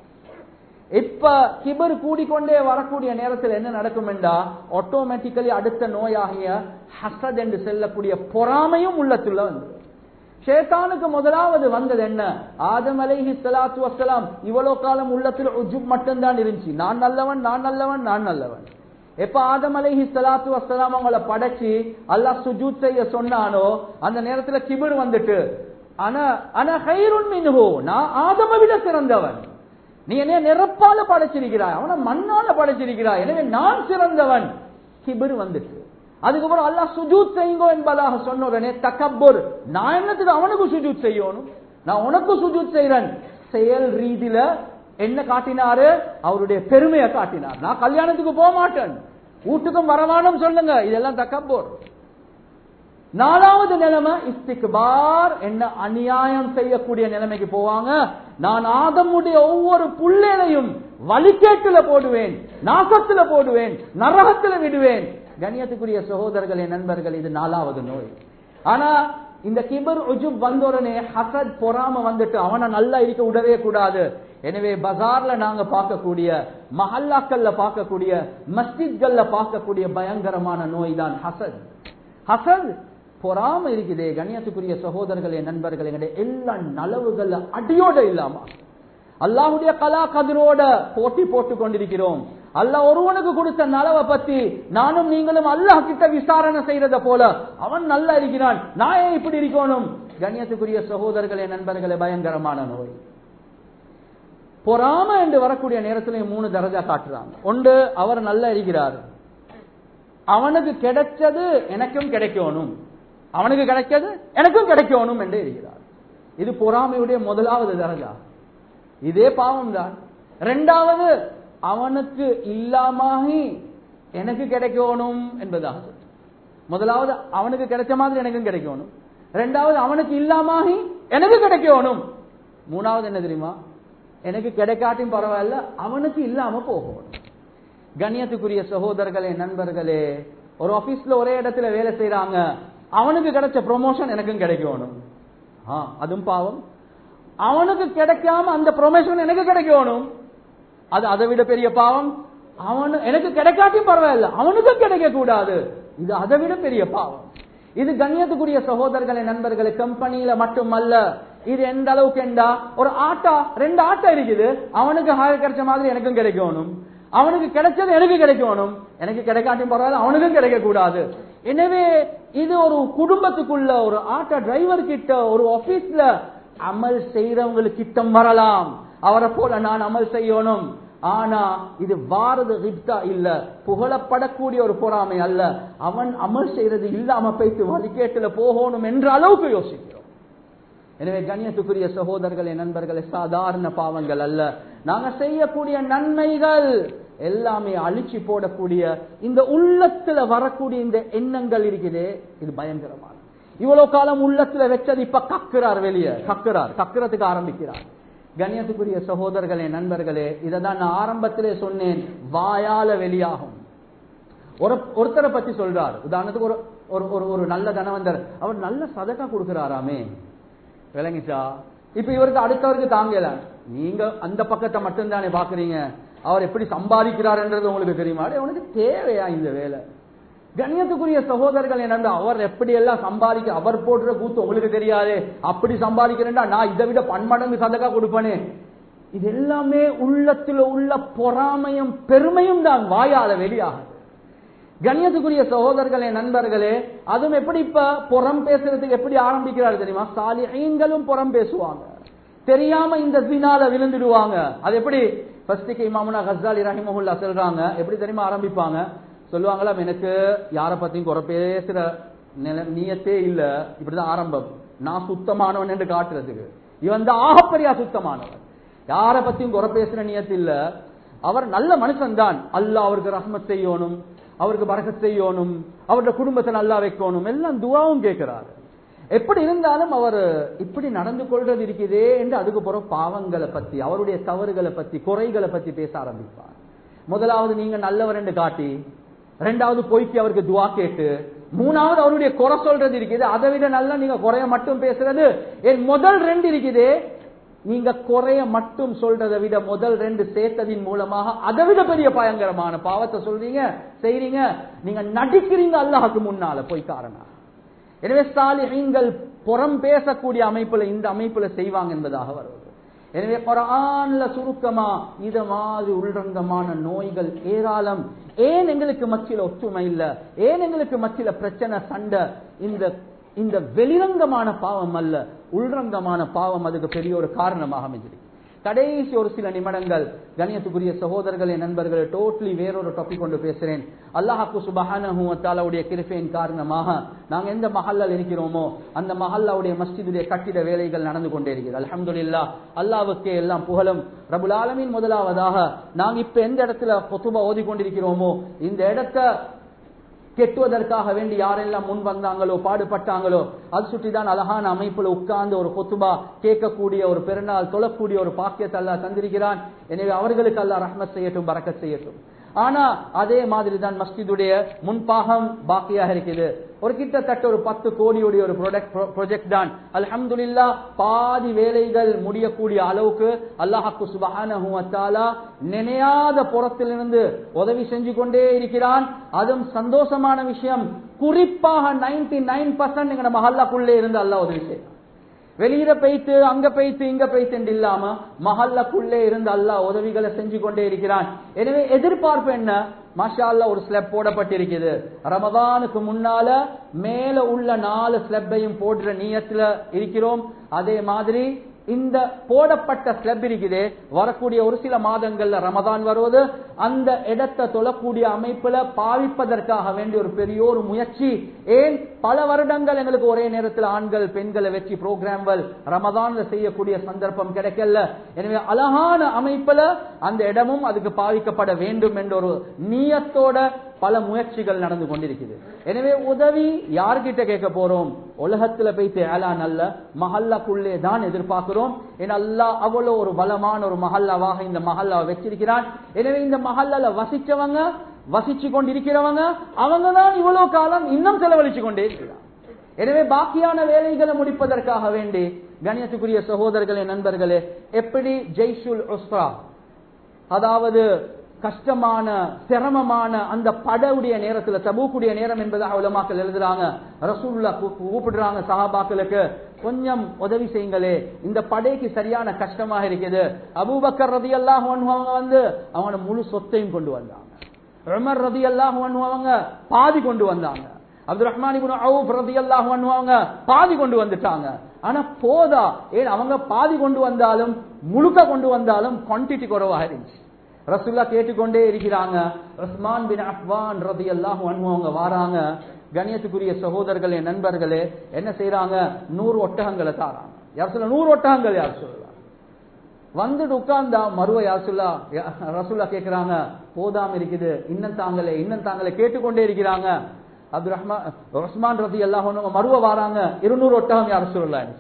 இப்ப கிபர் கூடிக்கொண்டே வரக்கூடிய நேரத்தில் என்ன நடக்கும் என்றா ஆட்டோமேட்டிக்கலி அடுத்த நோயாகிய ஹசத் என்று செல்லக்கூடிய பொறாமையும் உள்ளத்துள்ள வந்து ஷேத்தானுக்கு முதலாவது வந்தது என்ன ஆதம் அலைஹி ஸலாத்து வஸ்ஸலாம் இவ்வளவு காலம் உள்ளத்தில் உஜுப் மட்டும்தான் இருந்துச்சு நான் நல்லவன் நான் நல்லவன் நான் நல்லவன் எப்ப ஆதம் அலைஹி ஸலாத்து வஸ்ஸலாம் அவங்கள படைச்சு அல்லாஹ் சுஜூத் செய்ய சொன்னானோ அந்த நேரத்துல கிபிர் வந்துட்டு ஆனா ஆனா ஹைருன் மின்ஹு நான் ஆதம விட சிறந்தவன் நீ என்னைய நிறப்பால படைச்சிருக்கிறாய் அவனை மண்ணால படைச்சிருக்கிறாய் எனவே நான் சிறந்தவன் கிபிர் வந்துட்டு அதுக்கப்புறம் அல்லாஹ் சுஜூத் செய்யுங்கோ என்பதாக சொன்ன உடனே தக்கப்புர் நான் என்னத்துக்கு அவனுக்கு சுஜூத் செய்யணும் நான் உனக்கு சுஜூத் செய்யறேன் செயல் ரீதியில என்ன காட்டினாரு அவருடைய பெருமையை காட்டினார் நான் கல்யாணத்துக்கு போக மாட்டேன் வீட்டுக்கும் வரவானும் சொல்லுங்க இதெல்லாம் தக்கப்புர் நாலாவது நிலைமை இஸ்திக்பார் என்ன அநியாயம் செய்யக்கூடிய நிலைமைக்கு போவாங்க நான் ஆதமுடைய ஒவ்வொரு புள்ளையிலையும் வழிகேட்டுல போடுவேன் நாசத்துல போடுவேன் நரகத்துல விடுவேன் கண்ணியத்துக்குரிய சகோதரர்களே நண்பர்கள் இது நாலாவது நோய் ஆனா இந்த கிபர் உஜுப் வந்த உடனே ஹசத் பொறாம வந்துட்டு அவனை நல்லா இருக்க விடவே கூடாது எனவே பஜார்ல நாங்க பார்க்கக்கூடிய மஹல்லாக்கள்ல பார்க்கக்கூடிய மஸ்ஜித்கள்ல பார்க்கக்கூடிய பயங்கரமான நோய் தான் ஹசத் ஹசத் பொறாம இருக்குதே கண்ணியத்துக்குரிய சகோதரர்களே நண்பர்களே எங்களுடைய எல்லா நலவுகள்ல அடியோட இல்லாம அல்லாஹுடைய கலா கதிரோட போட்டி போட்டு கொண்டிருக்கிறோம் அல்லாஹ் ஒருவனுக்கு கொடுத்த நலவை பத்தி நானும் நீங்களும் அல்லாஹ் கிட்ட விசாரணை செய்யறத போல அவன் நல்லா இருக்கிறான் நான் ஏன் இப்படி இருக்கணும் கண்ணியத்துக்குரிய சகோதரர்களே நண்பர்களே பயங்கரமான நோய் பொறாம என்று வரக்கூடிய நேரத்துல மூணு தரஜா காட்டுறாங்க ஒன்று அவர் நல்லா இருக்கிறார் அவனுக்கு கிடைச்சது எனக்கும் கிடைக்கணும் அவனுக்கு கிடைச்சது எனக்கும் கிடைக்கணும் என்று இருக்கிறார் இது பொறாமையுடைய முதலாவது தரஜா இதே பாவம் தான் ரெண்டாவது அவனுக்கு இல்லாமி எனக்கு கிடைக்கணும் என்பதாக சொல்ற. முதலாவது அவனுக்கு கிடைச்ச மாதிரி எனக்கும் கிடைக்கணும் ரெண்டாவது அவனுக்கு இல்லாமி எனக்கு கிடைக்கணும் மூணாவது என்ன தெரியுமா எனக்கு கிடைக்காட்டியும் பரவாயில்ல அவனுக்கு இல்லாம போகணும் கண்ணியத்துக்குரிய சகோதரர்களே நண்பர்களே ஒரு ஆபீஸ்ல ஒரே இடத்துல வேலை செய்யறாங்க அவனுக்கு கிடைச்ச ப்ரொமோஷன் எனக்கும் கிடைக்கணும் ஆ, அதுவும் பாவம் அவனுக்கு கிடைக்காம அந்த ப்ரொமோஷன் எனக்கு கிடைக்கணும் அது அதை விட பெரிய பாவம் அவனு எனக்கு கிடைக்காட்டியும் பரவாயில்ல அவனுக்கும் கிடைக்க கூடாது இது அதை விட பெரிய பாவம் இது கண்ணியத்துக்குரிய சகோதரர்களே நண்பர்களே கம்பெனியில மட்டுமல்ல இது எந்த அளவுக்கு என்றா ஒரு ஆட்டா ரெண்டு ஆட்டா இருக்குது அவனுக்கு ஹாய் கிடைச்ச மாதிரி எனக்கும் கிடைக்கணும் அவனுக்கு கிடைச்சது எனக்கு கிடைக்கணும் எனக்கு கிடைக்காட்டியும் பரவாயில்ல அவனுக்கும் கிடைக்க கூடாது எனவே இது ஒரு குடும்பத்துக்குள்ள ஒரு ஆட்டோ டிரைவர் கிட்ட ஒரு ஆபீஸ்ல அமல் செய்யறவங்களுக்கு கிட்டம் வரலாம் அவரை போல நான் அமல் செய்யணும் ஆனா இது வாரது ரிப்தா இல்ல புகழப்படக்கூடிய ஒரு பொறாமை அல்ல அவன் அமல் செய்யறது இல்லாம போயிட்டு வழிகேட்டுல போகணும் என்ற அளவுக்கு யோசிக்கிறோம் எனவே கண்ணியத்துக்குரிய சகோதரர்களே நண்பர்களே சாதாரண பாவங்கள் அல்ல நாங்க செய்யக்கூடிய நன்மைகள் எல்லாமே அழிச்சு போடக்கூடிய இந்த உள்ளத்துல வரக்கூடிய இந்த எண்ணங்கள் இருக்குதே இது பயங்கரமான இவ்வளவு காலம் உள்ளத்துல வச்சது இப்ப கக்குறார் வெளியே கக்குறார் கக்குறதுக்கு ஆரம்பிக்கிறார் கண்ணியத்துக்குரிய சகோதரர்களே நண்பர்களே இதை தான் நான் ஆரம்பத்திலே சொன்னேன் வாயால வெளியாகும் ஒரு ஒருத்தரை பத்தி சொல்றார் உதாரணத்துக்கு ஒரு ஒரு ஒரு ஒரு நல்ல தனவந்தர் அவர் நல்ல சதக்கா கொடுக்கிறாராமே விளங்கிச்சா இப்ப இவருக்கு அடுத்தவருக்கு தாங்கல நீங்க அந்த பக்கத்தை மட்டும்தானே பாக்குறீங்க அவர் எப்படி சம்பாதிக்கிறார்ன்றது உங்களுக்கு தெரியுமா அடே, உனக்கு தேவையா இந்த வேலை கண்ணியத்துக்குரிய சகோதரர்கள் என்னண்டா அவர் எப்படி எல்லாம் சம்பாதிக்க அவர் போடுற கூத்து உங்களுக்கு தெரியாது அப்படி சம்பாதிக்கிறேன்டா நான் இதை விட பன்மடங்கு சதக்கா கொடுப்பேனே இது எல்லாமே உள்ளத்துல உள்ள பொறாமையும் பெருமையும் தான் வாயால வெளியாகுது கண்ணியத்துக்குரிய சகோதரர்களே நண்பர்களே அதுவும் எப்படி இப்ப புறம் பேசுறதுக்கு எப்படி ஆரம்பிக்கிறாரு தெரியுமா சாலிஹீன்களும் புறம் பேசுவாங்க தெரியாம இந்த ஜினால விழுந்துடுவாங்க அது எப்படி ஃபர்ஸ்டுக்கு இமாமுனா கசாலி ரஹிமஹுல்லா சொல்றாங்க எப்படி தெரியுமா ஆரம்பிப்பாங்க சொல்லுவாங்களாம் எனக்கு யார பத்தியும் குறை பேசுற நில- நியத்தே இல்ல இப்படிதான் ஆரம்பம் நான் சுத்தமானவன் என்று காட்டுறதுக்கு இவன் தான் ஆகப்பெரிய சுத்தமானவன் யார பத்தியும் குறை பேசுற நியத்து இல்ல அவர் நல்ல மனுஷன் தான் அல்லாஹ் அவருக்கு ரஹ்மத் செய்யணும் அவருக்கு பரக்கத் செய்யணும் அவருடைய குடும்பத்தை நல்லா வைக்கணும் எல்லாம் துவாவும் கேட்கிறாரு எப்படி இருந்தாலும் அவர் இப்படி நடந்து கொள்றது இருக்குதே என்று அதுக்கு பிறகு பாவங்களை பத்தி அவருடைய தவறுகளை பத்தி குறைகளை பத்தி பேச ஆரம்பிப்பார் முதலாவது நீங்க நல்லவர் என்று காட்டி ரெண்டாவது பொய்க்கு அவருக்கு துவா கேட்டு மூணாவது அவருடைய குறை சொல்றது இருக்குது அதை விட நல்லா நீங்க குறைய மட்டும் பேசுறது என் முதல் ரெண்டு இருக்குதே நீங்க குறைய மட்டும் சொல்றதை விட முதல் ரெண்டு சேர்த்ததின் மூலமாக அதை விட பெரிய பயங்கரமான பாவத்தை சொல்றீங்க செய்றீங்க நீங்க நடிக்கிறீங்க அல்லாஹ்க்கு முன்னால பொய்க்காரனா எனவே சாலிஹீன்கள் புறம் பேசக்கூடிய அமைப்புல இந்த அமைப்புல செய்வாங்க என்பதாக வருவது எனவே குரான்ல சுருக்கமா இத மாதிரி உள்ரங்கமான நோய்கள் ஏராளம் ஏன் எங்களுக்கு மத்தியில ஒற்றுமை இல்ல ஏன் எங்களுக்கு மத்தியில பிரச்சனை சண்டை இந்த இந்த வெளிரங்கமான பாவம் அல்ல உள்ரங்கமான பாவம் அதுக்கு பெரிய ஒரு காரணமாக அமைஞ்சிருக்கு கடைசி ஒரு சில நிமிடங்கள் கணியத்துக்குரிய சகோதரர்களே நண்பர்களே டோட்டலி வேறொரு டாபிக் கொண்டு பேசுறேன் அல்லாஹாக்கு சுபஹானுடைய கிருபையின் காரணமாக நாங்க எந்த மஹல்லால் இருக்கிறோமோ அந்த மஹல்லாவுடைய மஸ்ஜிதுடைய கட்டிட வேலைகள் நடந்து கொண்டே இருக்கிறது அல்ஹம்துலில்லா அல்லாவுக்கே எல்லாம் புகழும் ரபுல் ஆலமீன் முதலாவதாக நாங்க இப்ப எந்த இடத்துல பொத்துபா ஓதி கொண்டிருக்கிறோமோ இந்த இடத்த கெட்டுவதற்காக வேண்டி யாரெல்லாம் முன் வந்தாங்களோ பாடுபட்டாங்களோ அது சுற்றிதான் அழகான அமைப்புல உட்கார்ந்து ஒரு கொத்துபா கேட்கக்கூடிய ஒரு பெருநாள் தொழக்கூடிய ஒரு பாக்கியத்தை அல்லாஹ் தந்திருக்கிறான் எனவே அவர்களுக்கு அல்லாஹ் ரஹ்மத் செய்யட்டும் பறக்கத் செய்யட்டும் ஆனா அதே மாதிரி தான் மஸ்ஜிதுடைய முன்பாகம் பாக்கியாக இருக்குது ஒரு கிட்டத்தட்ட ஒரு பத்து கோடியுடைய ஒரு ப்ராடக்ட் ப்ராஜெக்ட் தான் அல்ஹம்துலில்லா பாதி வேலைகள் முடியக்கூடிய அளவுக்கு அல்லாஹாக்கு சுபஹானஹு வ தஆலா நினையாத புறத்திலிருந்து உதவி செஞ்சு கொண்டே இருக்கிறான் அதுவும் சந்தோஷமான விஷயம் குறிப்பாக 99% நைன் பர்சன்ட் எங்க மஹல்லாக்குள்ளே இருந்து அல்லாஹ் உதவி செய்யறான் வெளியில போய்த்து அங்க போய்த்து இங்க போய்த்து இல்லாம மஹல்லாக்குள்ளே இருந்து அல்லாஹ் உதவிகளை செஞ்சு கொண்டே இருக்கிறான் எனவே எதிர்பார்ப்பு என்ன மாஷா அல்லாஹ் ஒரு ஸ்லெப் போடப்பட்டிருக்குது ரமதானுக்கு முன்னால மேல உள்ள நாலு ஸ்லெப்பையும் போடுற நீயத்துல இருக்கிறோம் அதே மாதிரி இந்த போடப்பட்ட ஸ்லெப் இருக்குது வரக்கூடிய ஒரு சில மாதங்கள்ல ரமதான் வருவது அந்த இடத்தை தொழக்கூடிய அமைப்புல பாவிப்பதற்காக வேண்டிய ஒரு பெரிய ஒரு முயற்சி ஏன் பல வருடங்கள் எங்களுக்கு ஒரே நேரத்தில் ஆண்கள் பெண்களை வச்சு புரோகிராம்கள் ரமதான்ல செய்யக்கூடிய சந்தர்ப்பம் கிடைக்கல எனவே அழகான அமைப்புல அந்த இடமும் அதுக்கு பாவிக்கப்பட வேண்டும் என்ற ஒரு நீயத்தோட பல முயற்சிகள் நடந்து கொண்டிருக்குது எனவே உதவி யார்கிட்ட கேட்க போறோம் உலகத்துல போய் ஏலான் அல்ல மஹல்லாக்குள்ளே தான் எதிர்பார்க்கிறோம் ஏன்னா அல்லாஹ் அவ்வளவு ஒரு பலமான ஒரு மஹல்லாவாக இந்த மஹல்லாவை வச்சிருக்கிறான் எனவே இந்த மஹல்லால வசிச்சவங்க வசிச்சு கொண்டிருக்கிறவங்க அவங்க தான் இவ்வளவு காலம் இன்னும் செலவழிச்சு கொண்டே இருக்கிறாங்க எனவே பாக்கியான வேலைகளை முடிப்பதற்காக வேண்டி கணியத்துக்குரிய சகோதரர்களே நண்பர்களே எப்படி ஜெய்சுல் உஸ்ரா அதாவது கஷ்டமான சிரமமான அந்த படவுடைய நேரத்துல தபூக்குடைய நேரம் என்பதாக உலமாக்கள் எழுதுறாங்க ரசூல்லா கூப்பிடுறாங்க சஹாபாக்களுக்கு கொஞ்சம் உதவி செய்யுங்களே இந்த படைக்கு சரியான கஷ்டமாக இருக்குது அபூபக்கர் ரதி அல்லாஹ் அவங்க வந்து அவங்களோட முழு சொத்தையும் கொண்டு வந்தாங்க உமர் ரதி அல்லாஹ் அவங்க பாதி கொண்டு வந்தாங்க அப்துல் ரஹ்மான் அவுப் ரதி அல்லாஹ் அவங்க பாதி கொண்டு வந்துட்டாங்க ஆனா போதா ஏன் அவங்க பாதி கொண்டு வந்தாலும் முழுக்க கொண்டு வந்தாலும் குவான்டிட்டி குறைவாக இருந்துச்சு ரசுல்லா கேட்டுக்கொண்டே இருக்கிறாங்க ரஸ்மான் பின் அஃபான் ரதி அல்லாஹ் அவங்க வாராங்க கணியத்துக்குரிய சகோதரர்களே நண்பர்களே என்ன செய்யறாங்க நூறு ஒட்டகங்களை தாராங்க யார் சொல்ல நூறு ஒட்டகங்கள் யார் சொல்லலாம் வந்துட்டு உட்கார்ந்தா மருவ யார் சொல்லா ரசுல்லா கேட்கிறாங்க போதாம இருக்குது இன்னும் தாங்களே இன்னும் தாங்களே கேட்டுக்கொண்டே இருக்கிறாங்க அப்துல் ரஹ்மான் ரஹ்மான் ரதி அல்லாஹ் மருவ வாராங்க இருநூறு ஒட்டகம் யார் சொல்லலாம்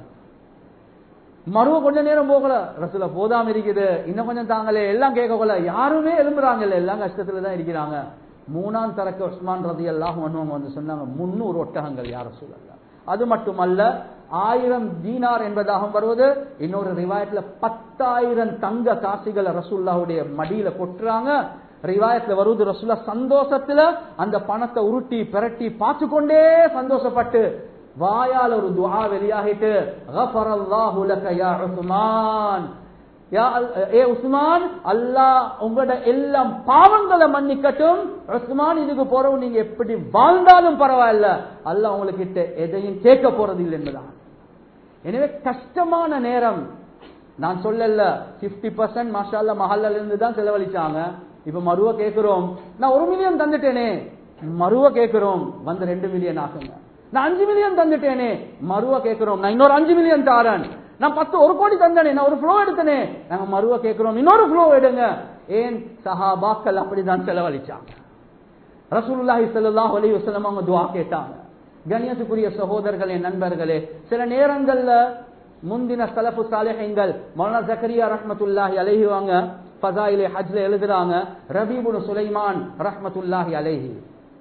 மருவ கொஞ்ச நேரம் போகல ரசூல போதாம இருக்குது இன்னும் கொஞ்சம் தாங்களே எல்லாம் கேட்கல யாருமே எழும்புறாங்க இல்ல எல்லாம் கஷ்டத்துல தான் இருக்கிறாங்க மூணாம் தரக்கு உஸ்மான் ரதி எல்லாம் வந்து சொன்னாங்க முன்னூறு ஒட்டகங்கள் யார சொல்லல அது மட்டுமல்ல ஆயிரம் தீனார் என்பதாக வருவது இன்னொரு ரிவாயத்துல பத்தாயிரம் தங்க காசிகளை ரசூல்லாவுடைய மடியில கொட்டுறாங்க ரிவாயத்துல வருவது ரசூல்லா சந்தோஷத்துல அந்த பணத்தை உருட்டி பிரட்டி பார்த்து கொண்டே சந்தோஷப்பட்டு வாயால் ஒரு துஆ வெளியாகிட்டு கஃபரல்லாஹு லக யா உஸ்மான் யா ஏ உஸ்மான் அல்லாஹ் உங்களோட எல்லாம் பாவங்களை மன்னிக்கட்டும் உஸ்மான் இதுக்கு போறவு நீங்க எப்படி வாழ்ந்தாலும் பரவாயில்ல அல்லாஹ் உங்களுக்கு எதையும் கேட்க போறது இல்லை என்பதான் எனவே கஷ்டமான நேரம் நான் சொல்லல பிப்டி பர்சன்ட் மாஷால்ல மஹல்ல இருந்து தான் செலவழிச்சாங்க இப்ப மருவ கேட்கிறோம் நான் ஒரு மில்லியன் தந்துட்டேனே மருவ கேட்கிறோம் வந்து ரெண்டு மில்லியன் ஆகுங்க நான் அஞ்சு மில்லியன் தந்துட்டேனே மருவ கேட்கிறோம் நான் இன்னொரு அஞ்சு மில்லியன் தாரன் நான் பத்து ஒரு கோடி தந்தனே நான் ஒரு ஃப்ளோ எடுத்தனே நாங்க மருவ கேட்கிறோம் இன்னொரு ஃப்ளோ எடுங்க ஏன் சஹாபாக்கள் அப்படிதான் செலவழிச்சாங்க ரசூலுல்லாஹி ஸல்லல்லாஹு அலைஹி வஸல்லம் அவங்க துஆ கேட்டாங்க கண்ணியத்துக்குரிய சகோதரர்களே நண்பர்களே சில நேரங்கள்ல முந்தின சலஃபு சாலிஹீன்கள் மௌலானா ஜக்கரியா ரஹ்மத்துல்லாஹி அலைஹி வாங்க ஃபதாயிலே ஹஜ்ல எழுதுறாங்க ரபீபுன் சுலைமான் ரஹ்மத்துல்லாஹி அலைஹி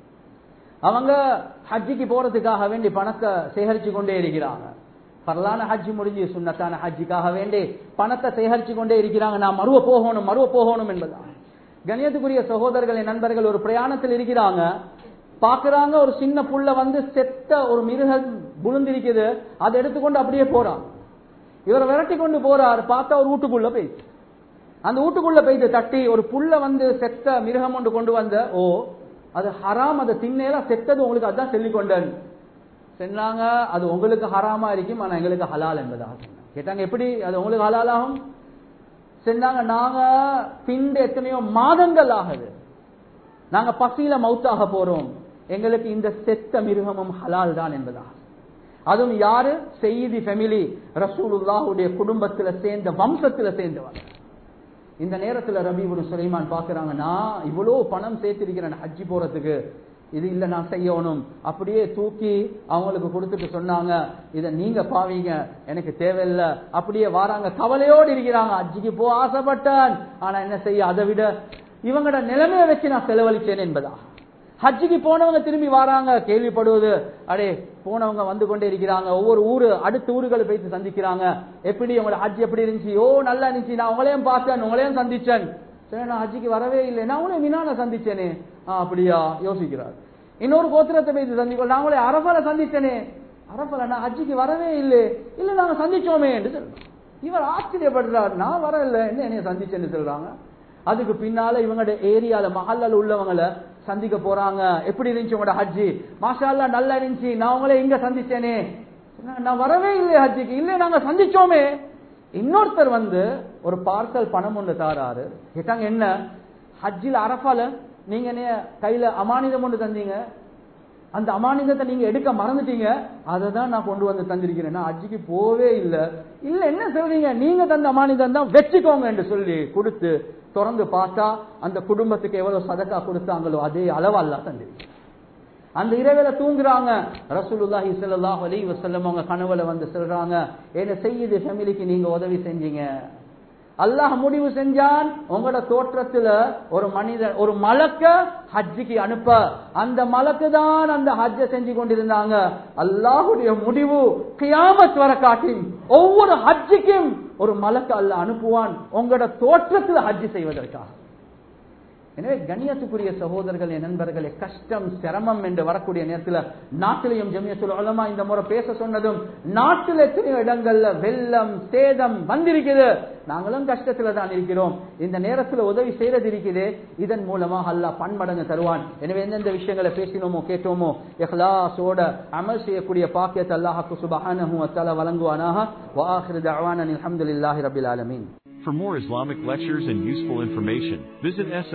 அவங்க ஹஜ்ஜிக்கு போறதுக்காக வேண்டி பணத்தை சேகரிச்சு கொண்டே இருக்கிறாங்க பரலான ஹஜ்ஜி முடிஞ்சு சுண்ணத்தான ஹஜ்ஜிக்காக வேண்டி பணத்தை சேகரிச்சு கொண்டே இருக்கிறாங்க நான் மருவ போகணும் மருவ போகணும் என்பதான் கணியத்துக்குரிய சகோதரர்களை நண்பர்கள் ஒரு பிரயாணத்தில் இருக்கிறாங்க பாக்குறாங்க ஒரு சின்ன புள்ள வந்து செத்த ஒரு மிருகம் விழுந்திருக்குது அதை எடுத்துக்கொண்டு அப்படியே போறான் இவரை விரட்டி கொண்டு போறார் பார்த்தா ஒரு வீட்டுக்குள்ள போயிடுச்சு அந்த வீட்டுக்குள்ள போயிட்டு தட்டி ஒரு புள்ள வந்து செத்த மிருகம் ஒன்று கொண்டு வந்த ஓ அது ஹராம் அதை திண்ணேல செத்தது உங்களுக்கு அதான் சொல்லிக் கொண்டேன் சொன்னாங்க அது உங்களுக்கு ஹராமா இருக்கும் ஆனா எங்களுக்கு ஹலால் என்பதாக சொன்னாங்க கேட்டாங்க எப்படி அது உங்களுக்கு ஹலால் ஆகும் சொன்னாங்க நாங்க பிண்டு எத்தனையோ மாதங்கள் ஆகுது நாங்க பசியில மவுத்தாக போறோம் எங்களுக்கு இந்த செத்த மிருகமும் ஹலால் தான் என்பதாக அதுவும் யாரு செய்தி ஃபெமிலி ரசூலுல்லாஹுடைய குடும்பத்துல சேர்ந்த வம்சத்துல சேர்ந்தவங்க இந்த நேரத்துல ரபீபுல் சுலைமான் பாக்குறாங்க நான் இவ்வளவு பணம் சேர்த்திருக்கிறேன் ஹஜ்ஜி போறதுக்கு இது இல்ல நான் செய்யணும் அப்படியே தூக்கி அவங்களுக்கு கொடுத்துட்டு சொன்னாங்க இத நீங்க பாவீங்க எனக்கு தேவையில்லை அப்படியே வாராங்க கவலையோடு இருக்கிறாங்க ஹஜ்ஜிக்கு போ ஆசைப்பட்டான் ஆனா என்ன செய்ய அதை விட இவங்களோட நிலைமையை வச்சு நான் செலவழிச்சேன் என்பதா ஹஜ்ஜுக்கு போனவங்க திரும்பி வராங்க கேள்விப்படுவது அடே போனவங்க வந்து கொண்டே இருக்கிறாங்க ஒவ்வொரு ஊரு அடுத்த ஊர்களை போயிட்டு சந்திக்கிறாங்க எப்படி உங்களோட ஹஜ் எப்படி இருந்துச்சு ஓ நல்லா இருந்துச்சு நான் உங்களையும் பார்த்தேன் உங்களையும் சந்திச்சேன் சரி நான் ஹஜ்ஜுக்கு வரவே இல்லை நான் உங்களை மினால சந்திச்சேனே ஆ அப்படியா யோசிக்கிறார் இன்னொரு கோத்திரத்தை போய் சந்திக்கோ நான் உங்களை அரபால சந்திச்சேனே அரபால நான் ஹஜ்ஜுக்கு வரவே இல்லை இல்ல நாங்க சந்திச்சோமே என்று சொல்றோம் இவர் ஆச்சரியப்படுறார் நான் வரவில்லை என்ன என்னைய சந்திச்சேன்னு சொல்றாங்க அதுக்கு பின்னால இவங்களோட ஏரியால மஹல்லால உள்ளவங்களை சந்திக்க போறாங்க எப்படி இருந்துச்சு உங்களோட ஹஜ்ஜி மாஷா அல்லாஹ் நல்லா இருந்துச்சு நான் உங்களை இங்க சந்திச்சேனே சொன்னாங்க, நான் வரவே இல்லை ஹஜ்ஜிக்கு இல்லை நாங்க சந்திச்சோமே இன்னொருத்தர் வந்து ஒரு பார்சல் பணம் ஒன்று தாராரு கேட்டாங்க என்ன ஹஜ்ஜில் அரஃபால நீங்க என்ன கையில அமானிதம் ஒன்று தந்தீங்க அந்த அமானிதத்தை நீங்க எடுக்க மறந்துட்டீங்க அதை தான் நான் கொண்டு வந்து தந்திருக்கிறேன் நான் ஹஜ்ஜிக்கு போவே இல்லை இல்ல என்ன சொல்றீங்க நீங்க தந்த அமானிதம் தான் வச்சுக்கோங்க என்று சொல்லி கொடுத்து திறந்து பார்த்தா அந்த குடும்பத்துக்கு எவ்வளவு சதக்கா கொடுத்தாங்களோ அதே அளவல்ல தந்திருக்கு அந்த இரவில தூங்குறாங்க ரசூலுல்லாஹி ஸல்லல்லாஹு அலைஹி வஸல்லம் அவங்க கனவுல வந்து சொல்றாங்க என்ன செய்யுது ஃபேமிலிக்கு நீங்க உதவி செஞ்சீங்க அல்லாஹ் முடிவு செஞ்சான் உங்களோட தோற்றத்துல ஒரு மனிதன் ஒரு மலக்க ஹஜ்ஜிக்கு அனுப்ப அந்த மலக்கு தான் அந்த ஹஜ்ஜை செஞ்சு கொண்டிருந்தாங்க அல்லாஹுடைய முடிவு கியாமத் வர காட்டி ஒவ்வொரு ஹஜ்ஜிக்கும் ஒரு மலக்கு அல்லாஹ் அனுப்புவான் உங்களோட தோற்றத்துல ஹஜ்ஜி செய்வதற்காக எனவே கண்ணியத்துக்குரிய சகோதரர்களே நண்பர்களே கஷ்டம் சிரமம் என்று வரக்கூடிய நேரத்தில் நாட்டிலையும் ஜமியத்துல் உலமா இந்த முறை பேச சொன்னதும் நாட்டில் எத்தனையோ இடங்கள்ல வெள்ளம் சேதம் வந்திருக்குது நாங்களும் கஷ்டத்துல தான் இருக்கிறோம் இந்த நேரத்தில் உதவி செய்யறது இருக்குது இதன் மூலமா அல்லாஹ் பன்மடங்கு தருவான் எனவே எந்தெந்த விஷயங்களை பேசினோமோ கேட்டோமோ இஹ்லாஸோட அமல் செய்யக்கூடிய பாக்கியத்தை அல்லாஹ்க்கு சுபஹானஹு வ தஆலா வழங்குவானாக வ ஆகிரு தஅவானா அல்ஹம்துலில்லாஹி ரப்பில் ஆலமீன் For more Islamic lectures and useful information, visit